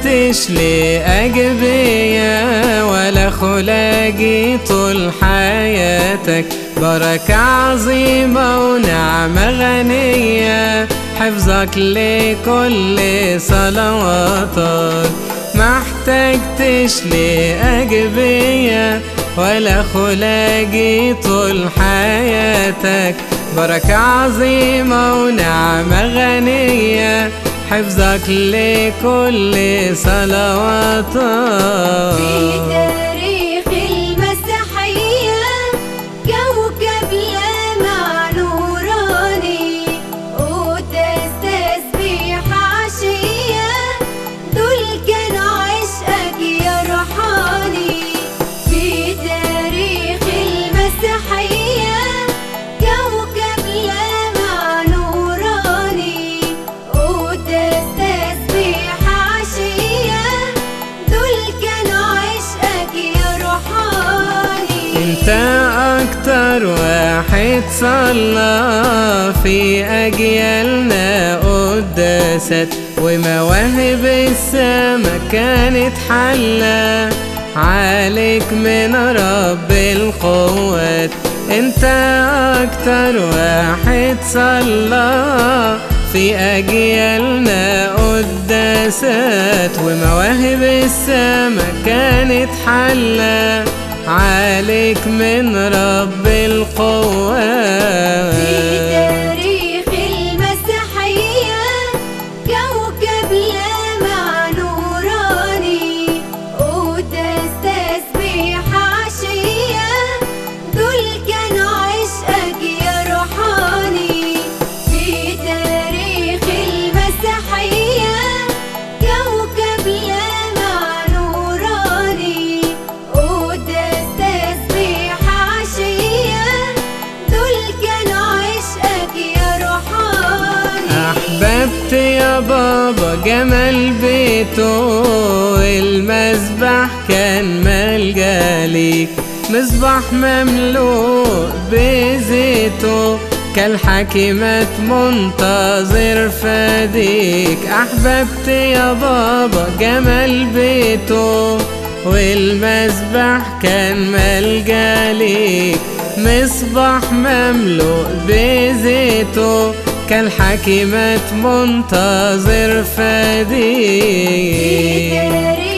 احتجتش لأجبية ولا خلاجي طول حياتك بركة عظيمة ونعمة غنية حفظك لكل صلواتك ما احتجتش لأجبية ولا خلاجي طول حياتك بركة عظيمة ونعمة غنية حفظك لكل صلواتك في تاريخ المسيحية كوكب لامع نوراني قداس تسبيح عشية دول كانوا عشقك يا روحاني في تاريخ المسيحية كوكب لامع نوراني قداس تسبيح عشية دول كانوا عشقك يا روحاني انت اكتر واحد صلى في اجيالنا قداست ومواهب السما كانت حلة عليك من رب القوات انت اكتر واحد صلى في اجيالنا قداست ومواهب السما كانت حلة عليك من رب القوات في تاريخ المسيحية كوكب لامع نوراني قداس تسبيح عشية دول كانوا عشقك يا روحاني في تاريخ المسيحية كوكب لامع نوراني قداس تسبيح عشية دول كانوا عشقك يا روحاني أحببت يا بابا جمال بيته المسبح كان ملجأ ليك مصباح مملوء بزيته كالحكيمات منتظر فديك أحببت يا بابا جمال بيته والمسبح كان ملجأ ليك مصباح مملوء بزيته كالحكيمات منتظر في فديك تاريخ